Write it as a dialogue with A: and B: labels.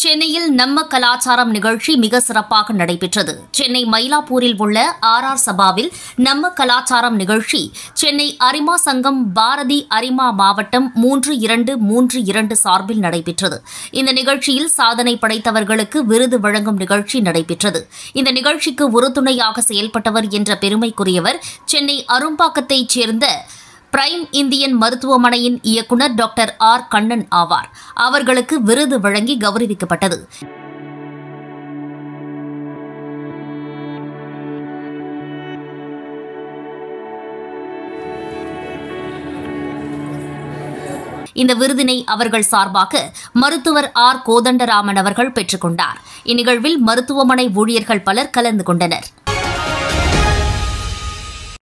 A: சென்னையில் நம்ம கலாச்சாரம் நிகழ்ச்சி மிக சிறப்பாக நடைபெற்றது சென்னை மயிலாப்பூரில் உள்ள ஆர் ஆர் சபாவில் நம்ம கலாச்சாரம் நிகழ்ச்சி சென்னை அரிமா சங்கம் பாரதி அரிமா மாவட்டம் மூன்று இரண்டு மூன்று இரண்டு சார்பில் நடைபெற்றது இந்த நிகழ்ச்சியில் சாதனை படைத்தவர்களுக்கு விருது வழங்கும் நிகழ்ச்சி நடைபெற்றது இந்த நிகழ்ச்சிக்கு உறுதுணையாக செயல்பட்டவர் என்ற பெருமைக்குரியவர் சென்னை அரும்பாக்கத்தைச் சேர்ந்த பிரைம் இந்தியன் மருத்துவமனையின் இயக்குநர் டாக்டர் ஆர் கண்ணன் ஆவார் அவர்களுக்கு விருது வழங்கி கௌரவிக்கப்பட்டது இந்த விருதினை அவர்கள் சார்பாக மருத்துவர் ஆர் கோதண்டராமன் அவர்கள் பெற்றுக் கொண்டார் இந்நிகழ்வில் மருத்துவமனை ஊழியர்கள் பலர் கலந்து கொண்டனர்